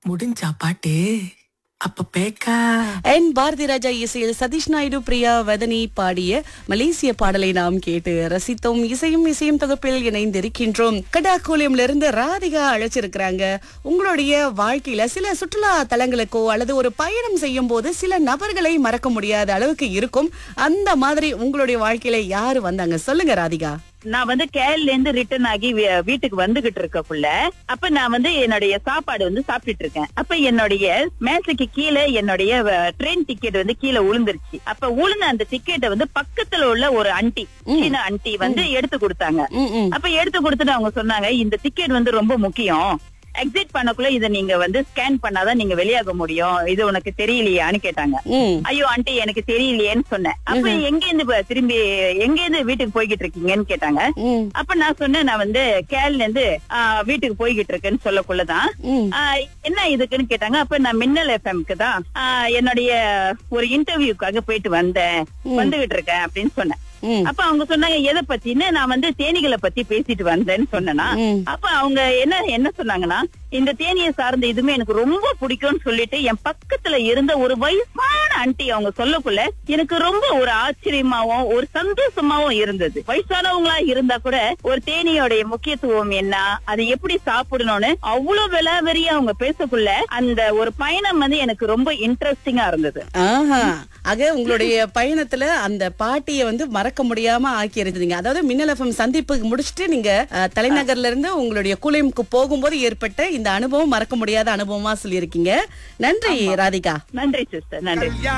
முடிஞ்சா பாட்டு அப்ப பேக்கா என் பாரதி ராஜா இசையில் சதீஷ் நாயுடு பிரியா வதனி பாடிய மலேசிய பாடலை நாம் கேட்டு ரசித்தோம் இசையும் இசையும் தொகுப்பில் இணைந்திருக்கின்றோம் கடாகோலியம்ல இருந்து ராதிகா அழைச்சிருக்கிறாங்க உங்களுடைய வாழ்க்கையில சில சுற்றுலா தலங்களுக்கோ அல்லது ஒரு பயணம் செய்யும் போது சில நபர்களை மறக்க முடியாத அளவுக்கு இருக்கும் அந்த மாதிரி உங்களுடைய வாழ்க்கையில யாரு வந்தாங்க சொல்லுங்க ராதிகா நான் வந்து கேரள இருந்து ரிட்டர்ன் ஆகி வீ- வீட்டுக்கு வந்துகிட்டு இருக்கக்குள்ள அப்ப நான் வந்து என்னுடைய சாப்பாடு வந்து சாப்பிட்டுட்டு இருக்கேன் அப்ப என்னுடைய மேசைக்கு கீழே என்னுடைய ட்ரெயின் டிக்கெட் வந்து கீழே உளுந்துருச்சு அப்ப உளுந்த அந்த டிக்கெட்டை வந்து பக்கத்துல உள்ள ஒரு அண்டி சீன அண்டி வந்து எடுத்து கொடுத்தாங்க ம், ம். அப்ப எடுத்து கொடுத்துட்டு அவங்க சொன்னாங்க இந்த டிக்கெட் வந்து ரொம்ப முக்கியம் எக்ஸிட் பண்ணக்குள்ள இதை நீங்க வந்து ஸ்கேன் பண்ணாதான் நீங்க வெளியாக முடியும் இது உனக்கு தெரியலையான்னு கேட்டாங்க ம். ஐயோ ஆண்டி எனக்கு தெரியலையேன்னு சொன்னேன் அப்ப எங்க இருந்து இப்ப திரும்பி எங்க இருந்து வீட்டுக்கு போய்கிட்டு இருக்கீங்கன்னு கேட்டாங்க ம். அப்ப நான் சொன்னேன் நான் வந்து கேரள இருந்து ஆ, வீட்டுக்கு போய்கிட்டு இருக்கேன்னு சொல்லக்குள்ளதான் ம். ஆ, என்ன இதுக்குன்னு கேட்டாங்க அப்ப நான் மின்னல் எஃப்எம்க்கு தான் ஆ, என்னுடைய ஒரு இன்டர்வியூக்காக போயிட்டு வந்தேன் வந்துகிட்டு இருக்கேன் அப்படின்னு சொன்னேன் ம். அப்ப அவங்க சொன்னாங்க எதை பத்தின்னு நான் வந்து தேனிகளை பத்தி பேசிட்டு வந்தேன்னு சொன்னேனா ம். அப்ப அவங்க என்ன என்ன சொன்னாங்கன்னா இந்த தேனியை சார்ந்த இதுமே எனக்கு ரொம்ப பிடிக்கும்னு சொல்லிட்டு என் பக்கத்துல இருந்த ஒரு வயசான ஆண்டி அவங்க சொல்லக்குள்ள எனக்கு ரொம்ப ஒரு ஆச்சரியமாவும் ஒரு சந்தோஷமாவும் இருந்தது வயசானவங்களா இருந்தா கூட ஒரு தேனியோடைய முக்கியத்துவம் என்ன அதை எப்படி சாப்பிடணும்னு அவ்வளவு விலாவரியா அவங்க பேசக்குள்ள அந்த ஒரு பயணம் வந்து எனக்கு ரொம்ப இன்ட்ரெஸ்டிங்கா இருந்தது ஆஹா ஆக உங்களுடைய பயணத்துல அந்த பாட்டிய வந்து மறக்க முடியாம ஆக்கி இருந்தீங்க அதாவது மின்னல் எஃப்எம் சந்திப்புக்கு முடிச்சுட்டு நீங்க அஹ், தலைநகர்ல இருந்து உங்களுடைய குலைமுக்கு போகும்போது ஏற்பட்ட இந்த அனுபவம் மறக்க முடியாத அனுபவமா சொல்லியிருக்கீங்க நன்றி ராதிகா நன்றி சிஸ்டர் நன்றி